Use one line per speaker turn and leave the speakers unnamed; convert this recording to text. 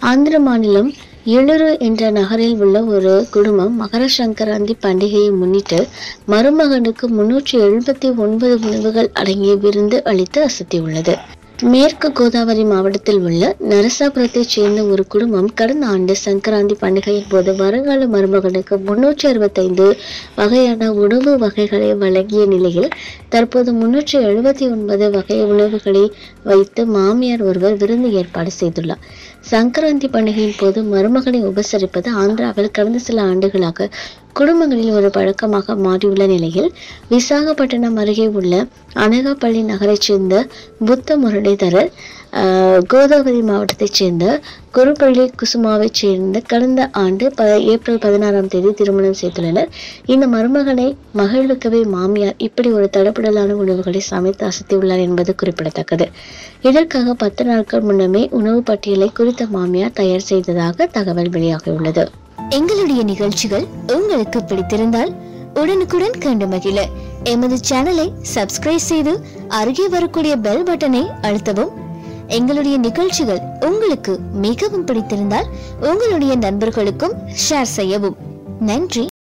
ஆந்திர மாநிலம் எழுரு என்ற நகரில் உள்ள ஒரு குடும்பம் மகர சங்கராந்தி பண்டிகையை முன்னிட்டு மருமகனுக்கு முன்னூற்றி எழுபத்தி ஒன்பது உணவுகள் அடங்கிய விருந்து அளித்து அசத்தியுள்ளது மேற்கு கோதாவரி மாவட்டத்தில் உள்ள நரசாபுரத்தைச் சேர்ந்த ஒரு குடும்பம் கடந்த ஆண்டு சங்கராந்தி பண்டிகையின் போது வருங்கால மருமகனுக்கு முன்னூற்றி அறுபத்தைந்து வகையான உணவு வகைகளை வழங்கிய நிலையில் தற்போது முன்னூற்றி எழுபத்தி ஒன்பது வகை உணவுகளை வைத்து மாமியார் ஒருவர் விருந்து ஏற்பாடு செய்துள்ளார் சங்கராந்தி பண்டிகையின் போது மருமகனை உபசரிப்பது ஆந்திராவில் கடந்த சில ஆண்டுகளாக குடும்பங்களில் ஒரு பழக்கமாக மாறியுள்ள நிலையில் விசாகப்பட்டினம் அருகே உள்ள அனகாப்பள்ளி நகரைச் சேர்ந்த புத்த முரளிதரர் ஆஹ், கோதாவரி மாவட்டத்தைச் சேர்ந்த குருப்பள்ளி குசுமாவைச் சேர்ந்த கடந்த ஆண்டு ப ஏப்ரல் பதினாறாம் தேதி திருமணம் செய்துள்ளனர் இந்த மருமகனை மகிழ்விக்கவே மாமியார் இப்படி ஒரு தடபுடலான உணவுகளை சமைத்து அசத்தியுள்ளார் என்பது குறிப்பிடத்தக்கது இதற்காக பத்து நாட்கள் முன்னமே உணவு பட்டியலை குறித்த மாமியார் தயார் செய்ததாக தகவல் வெளியாகியுள்ளது
எங்களுடைய நிகழ்ச்சிகள் உங்களுக்கு பிடித்திருந்தால் உடனுக்குடன் கண்டு மகிழ எமது சேனலை சப்ஸ்கிரைப் செய்து அருகே வரக்கூடிய பெல் பட்டனை அழுத்தவும் எங்களுடைய நிகழ்ச்சிகள் உங்களுக்கு மிகவும் பிடித்திருந்தால் உங்களுடைய நண்பர்களுக்கும் ஷேர் செய்யவும் நன்றி